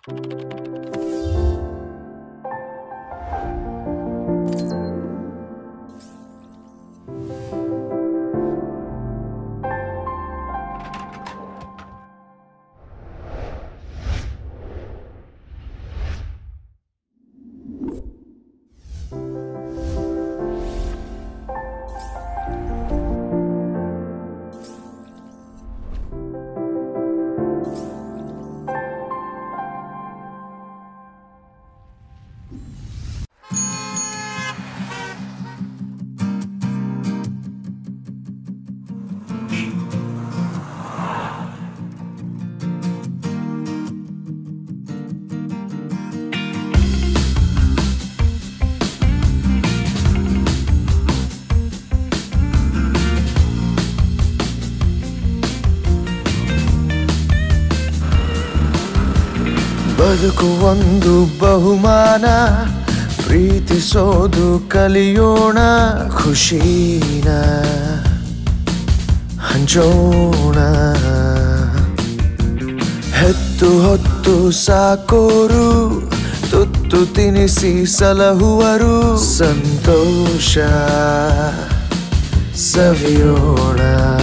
ಬದುಕು ಒಂದು ಬಹುಮಾನ ಪ್ರೀತಿಸೋದು ಕಲಿಯೋಣ ಖುಷಿನ ಹಂಚೋಣ ಹೆತ್ತು ಹೊತ್ತು ಸಾಕೋರು ತುತ್ತು ತಿನಿಸಿ ಸಲಹುವರು ಸಂತೋಷ ಸವಿಯೋಣ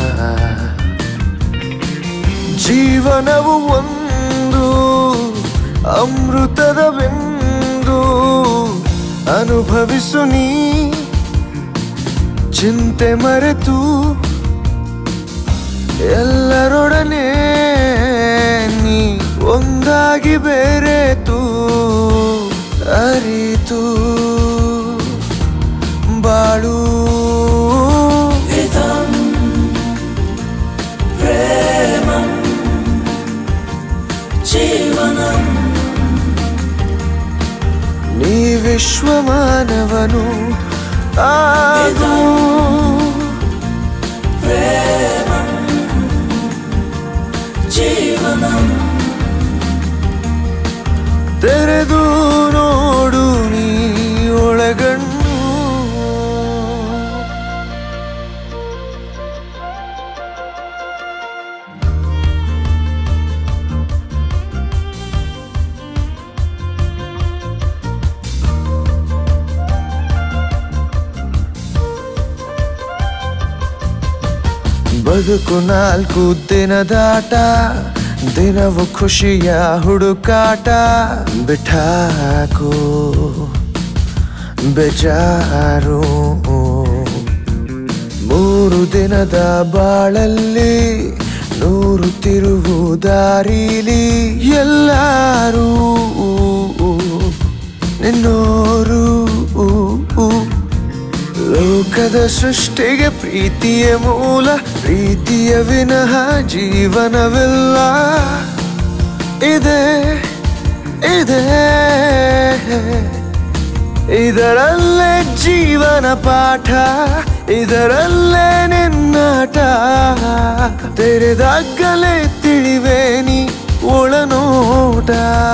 ಜೀವನವು ಒಂದು ಅಮೃತದ ಬಿಂದು ಅನುಭವಿಸು ನೀ ಚಿಂತೆ ಮರೆತು ಎಲ್ಲರೊಡನೆ ನೀ ಒಂದಾಗಿ ಬೆರೆತು ಅರಿತು ಬಾಳು ನೀ ವಿಶ್ವಮಾನವನು ಆಗು ತೆರೆದು ನೋಡು ನೀ ಒಳಗಣ್ಣು ಬದುಕು ನಾಲ್ಕು ದಿನದಾಟ ದಿನವು ಖುಷಿಯ ಹುಡುಕಾಟ ಬಿಠಾಕು ಬೇಜಾರು ಮೂರು ದಿನದ ಬಾಳಲ್ಲಿ ನೂರು ತಿರುವು ದಾರಿಲಿ ಎಲ್ಲರೂ ನಿನ್ನೋರು ಲೋಕದ ಸೃಷ್ಟಿಗೆ ಪ್ರೀತಿಯ ಮೂಲ ಪ್ರೀತಿಯ ವಿನಃ ಜೀವನವಿಲ್ಲ ಇದೆ ಇದೆ ಇದರಲ್ಲೇ ಜೀವನ ಪಾಠ ಇದರಲ್ಲೇ ನಿನ್ನಾಟ ತೆರೆದಾಗಲೇ ತಿಳಿವೆ ನೀ ಒಳನೋಟ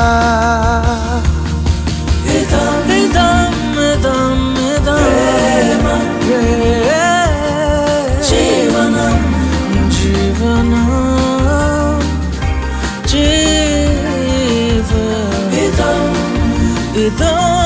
జీవనం జీవనం జీవ ఇదం ఇదం